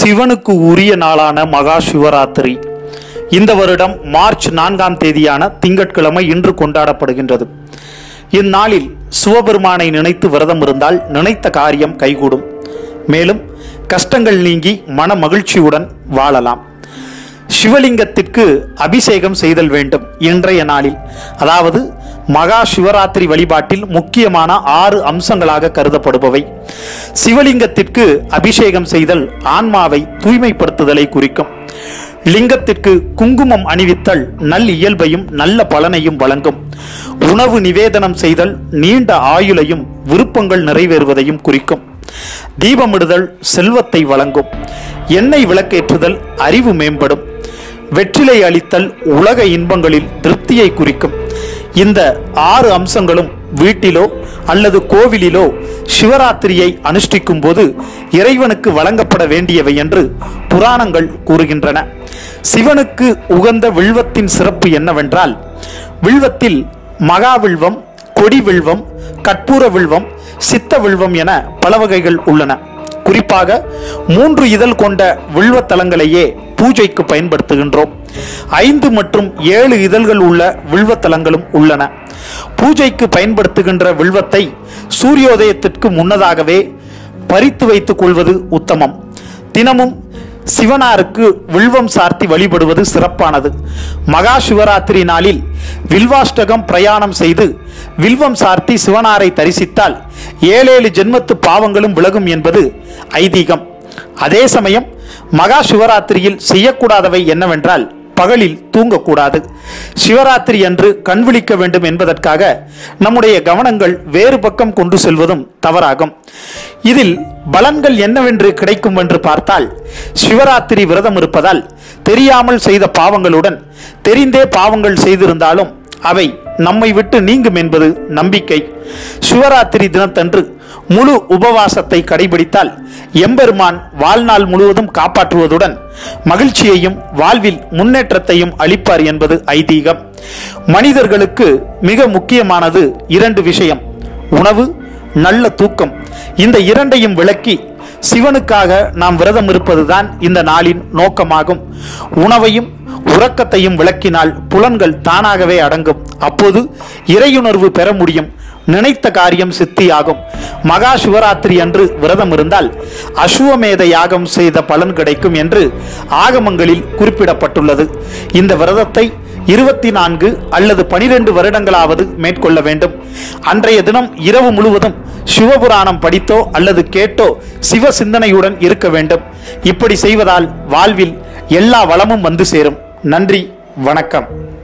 சிவனுக்கு உரிய நாளான மகா சிவராத்திரி இந்த வருடம் மார்ச் நான்காம் தேதியான திங்கட்கிழமை இன்று கொண்டாடப்படுகின்றது இந்நாளில் சிவபெருமானை நினைத்து விரதம் இருந்தால் நினைத்த காரியம் கைகூடும் மேலும் கஷ்டங்கள் நீங்கி மன மகிழ்ச்சியுடன் வாழலாம் சிவலிங்கத்திற்கு அபிஷேகம் செய்தல் வேண்டும் இன்றைய நாளில் அதாவது மகா சிவராத்திரி வழிபாட்டில் முக்கியமான ஆறு அம்சங்களாக கருதப்படுபவை சிவலிங்கத்திற்கு அபிஷேகம் செய்தல் ஆன்மாவை தூய்மைப்படுத்துதலை குறிக்கும் லிங்கத்திற்கு குங்குமம் அணிவித்தல் நல் இயல்பையும் நல்ல பலனையும் வழங்கும் உணவு நிவேதனம் செய்தல் நீண்ட ஆயுளையும் விருப்பங்கள் நிறைவேறுவதையும் குறிக்கும் தீபமிடுதல் செல்வத்தை வழங்கும் எண்ணெய் விளக்கேற்றுதல் அறிவு மேம்படும் வெற்றிலை அளித்தல் உலக இன்பங்களில் திருப்தியை குறிக்கும் இந்த ஆறு அம்சங்களும் வீட்டிலோ அல்லது கோவிலிலோ சிவராத்திரியை அனுஷ்டிக்கும் போது இறைவனுக்கு வழங்கப்பட வேண்டியவை என்று புராணங்கள் கூறுகின்றன சிவனுக்கு உகந்த வில்வத்தின் சிறப்பு என்னவென்றால் வில்வத்தில் மகா வில்வம் கொடி வில்வம் கற்பூர வில்வம் சித்த வில்வம் என பல வகைகள் உள்ளன குறிப்பாக மூன்று இதழ் கொண்ட வில்வத்தலங்களையே பூஜைக்கு பயன்படுத்துகின்றோம் ஐந்து மற்றும் ஏழு இதழ்கள் உள்ள வில்வத்தலங்களும் உள்ளன பூஜைக்கு பயன்படுத்துகின்ற வில்வத்தை சூரியோதயத்திற்கு முன்னதாகவே பறித்து வைத்துக் கொள்வது உத்தமம் தினமும் சிவனாருக்கு வில்வம் சார்த்தி வழிபடுவது சிறப்பானது மகா சிவராத்திரி நாளில் வில்வாஷ்டகம் பிரயாணம் செய்து வில்வம் சார்த்தி சிவனாரை தரிசித்தால் ஏழேழு ஜென்மத்து பாவங்களும் விலகும் என்பது ஐதீகம் அதே சமயம் மகா சிவராத்திரியில் செய்யக்கூடாதவை என்னவென்றால் பகலில் தூங்கக்கூடாது சிவராத்திரி அன்று கண் விழிக்க வேண்டும் என்பதற்காக நம்முடைய கவனங்கள் வேறு பக்கம் கொண்டு செல்வதும் தவறாகும் இதில் பலன்கள் என்னவென்று கிடைக்கும் என்று பார்த்தால் சிவராத்திரி விரதம் இருப்பதால் தெரியாமல் செய்த பாவங்களுடன் தெரிந்தே பாவங்கள் செய்திருந்தாலும் அவை நம்மை விட்டு நீங்கும் என்பது நம்பிக்கை சிவராத்திரி தினத்தன்று முழு உபவாசத்தை கடைபிடித்தால் எம்பெருமான் வாழ்நாள் முழுவதும் காப்பாற்றுவதுடன் மகிழ்ச்சியையும் வாழ்வில் முன்னேற்றத்தையும் அளிப்பார் என்பது ஐதீகம் மனிதர்களுக்கு மிக முக்கியமானது இரண்டு விஷயம் உணவு நல்ல தூக்கம் இந்த இரண்டையும் விளக்கி சிவனுக்காக நாம் விரதம் இருப்பதுதான் இந்த நாளின் நோக்கமாகும் உணவையும் உறக்கத்தையும் விளக்கினால் புலன்கள் தானாகவே அடங்கும் அப்போது இறையுணர்வு பெற முடியும் நினைத்த காரியம் சித்தியாகும் மகா சிவராத்திரி அன்று விரதம் இருந்தால் அசுவமேத யாகம் செய்த பலன் கிடைக்கும் என்று ஆகமங்களில் குறிப்பிடப்பட்டுள்ளது இந்த விரதத்தை இருபத்தி நான்கு அல்லது பனிரெண்டு வருடங்களாவது மேற்கொள்ள வேண்டும் அன்றைய தினம் இரவு முழுவதும் சிவபுராணம் படித்தோ அல்லது கேட்டோ சிவ சிந்தனையுடன் இருக்க வேண்டும் இப்படி செய்வதால் வாழ்வில் எல்லா வளமும் வந்து சேரும் நன்றி வணக்கம்